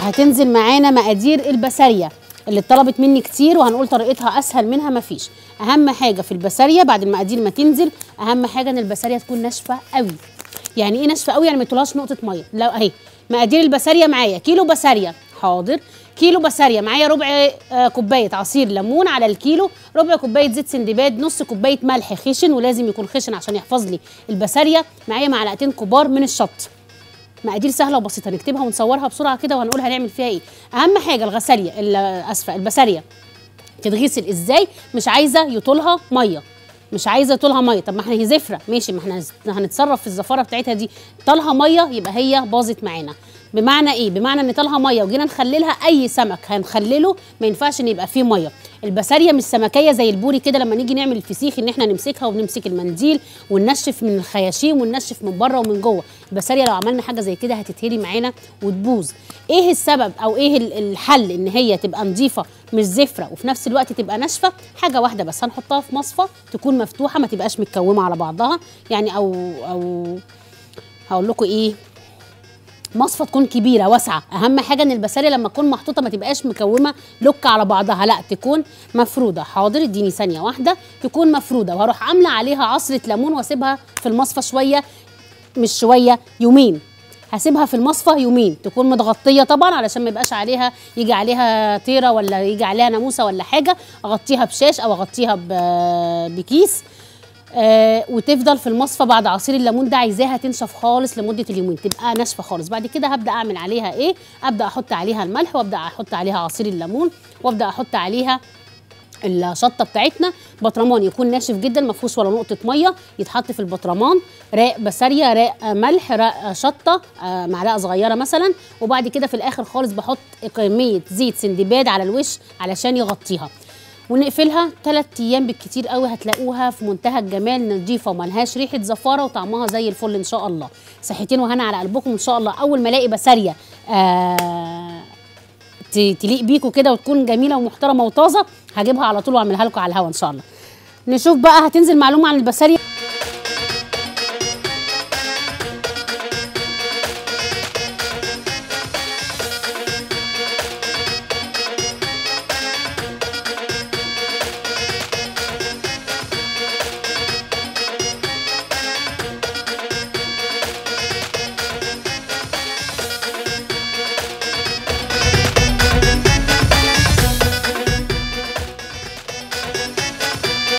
هتنزل معانا مقادير البساريه اللي اتطلبت مني كتير وهنقول طريقتها اسهل منها مفيش اهم حاجه في البساريه بعد المقادير ما تنزل اهم حاجه ان البساريه تكون ناشفه قوي يعني ايه ناشفه قوي يعني ما تطلعش نقطه ميه لو اهي مقادير البساريه معايا كيلو بساريه حاضر كيلو بساريه معايا ربع آه، كوبايه عصير ليمون على الكيلو ربع كوبايه زيت سندباد نص كوبايه ملح خشن ولازم يكون خشن عشان يحفظ لي البساريه معايا معلقتين كبار من الشط مقادير سهله وبسيطه نكتبها ونصورها بسرعه كده وهنقول هنعمل فيها ايه اهم حاجه الغساليه ال- اسفه البساريه تتغسل ازاي مش عايزه يطولها ميه مش عايزه يطولها ميه طب ما احنا هي زفره ماشي ما احنا هنز- هنتصرف في الزفاره بتاعتها دي طالها ميه يبقى هي باظت معانا بمعنى ايه بمعنى ان طالها ميه وجينا نخللها اي سمك هنخلله ما ينفعش ان يبقى فيه ميه البساريه مش سمكيه زي البوري كده لما نيجي نعمل الفسيخ ان احنا نمسكها ونمسك المنديل وننشف من الخياشيم وننشف من بره ومن جوه البساريه لو عملنا حاجه زي كده هتتهري معانا وتبوظ ايه السبب او ايه ال- الحل ان هي تبقى نظيفه مش زفره وفي نفس الوقت تبقى ناشفه حاجه واحده بس هنحطها في مصفى تكون مفتوحه ما تبقاش متكومه على بعضها يعني او او هقول لكم ايه مصفى تكون كبيره واسعه اهم حاجه ان البساريه لما تكون محطوطه ما تبقاش مكومه لك على بعضها لا تكون مفروده حاضر اديني ثانيه واحده تكون مفروده وهروح عامله عليها عصره ليمون واسيبها في المصفى شويه مش شويه يومين هسيبها في المصفى يومين تكون متغطيه طبعا علشان ما يبقاش عليها يجي عليها طيره ولا يجي عليها ناموسه ولا حاجه اغطيها بشاش او اغطيها ب- بكيس آه وتفضل في المصفى بعد عصير الليمون ده عايزاها تنشف خالص لمده اليومين تبقى ناشفه خالص بعد كده هبدا اعمل عليها ايه ابدا احط عليها الملح وابدا احط عليها عصير الليمون وابدا احط عليها الشطه بتاعتنا بطرمان يكون ناشف جدا ما فيهوش ولا نقطه ميه يتحط في البطرمان راق بساريه راق ملح راق شطه آه، معلقه صغيره مثلا وبعد كده في الاخر خالص بحط كميه زيت سندباد على الوش علشان يغطيها ونقفلها ثلاث ايام بالكتير قوي هتلاقوها في منتهى الجمال نظيفه وملهاش ريحه زفاره وطعمها زي الفل ان شاء الله صحتين وهنا على قلبكم ان شاء الله اول ما الاقي بساريه آه ت- تليق بيكوا كده وتكون جميله ومحترمه وطازه هجيبها على طول واعملها لكم على الهوا ان شاء الله نشوف بقى هتنزل معلومه عن البساريه